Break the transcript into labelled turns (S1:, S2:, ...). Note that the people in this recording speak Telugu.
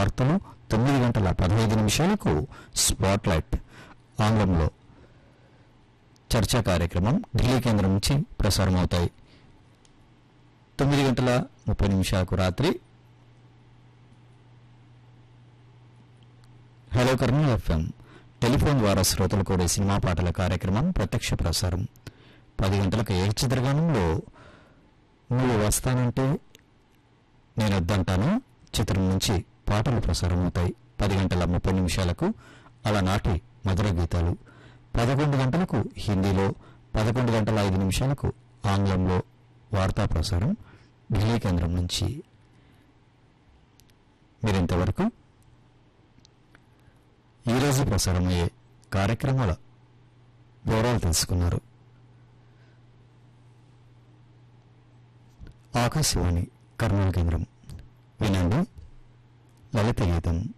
S1: వార్తలు తొమ్మిది గంటల పదహైదు నిమిషాలకు స్పాట్లైట్ ఆంగ్లంలో చర్చా కార్యక్రమం ఢిల్లీ కేంద్రం నుంచి ప్రసారమవుతాయి తొమ్మిది గంటల ముప్పై నిమిషాలకు రాత్రి హలో కర్నూలు ఎఫ్ఎం టెలిఫోన్ ద్వారా శ్రోతలు కోరే సినిమా పాటల కార్యక్రమం ప్రత్యక్ష ప్రసారం పది గంటలకు ఏ చిత్రగానంలో నువ్వు వస్తానంటే నేను వద్దంటాను చిత్రం నుంచి పాటలు ప్రసారం అవుతాయి పది గంటల ముప్పై నిమిషాలకు అలనాటి మధుర గీతాలు పదకొండు గంటలకు హిందీలో పదకొండు గంటల ఐదు నిమిషాలకు ఆంగ్లంలో వార్తా ప్రసారం ఢిల్లీ కేంద్రం నుంచి మీరింతవరకు ఈరోజు ప్రసారమయ్యే కార్యక్రమాల వివరాలు తెలుసుకున్నారు ఆకాశవాణి కర్నూలు కేంద్రం వినండి లలిత గీతం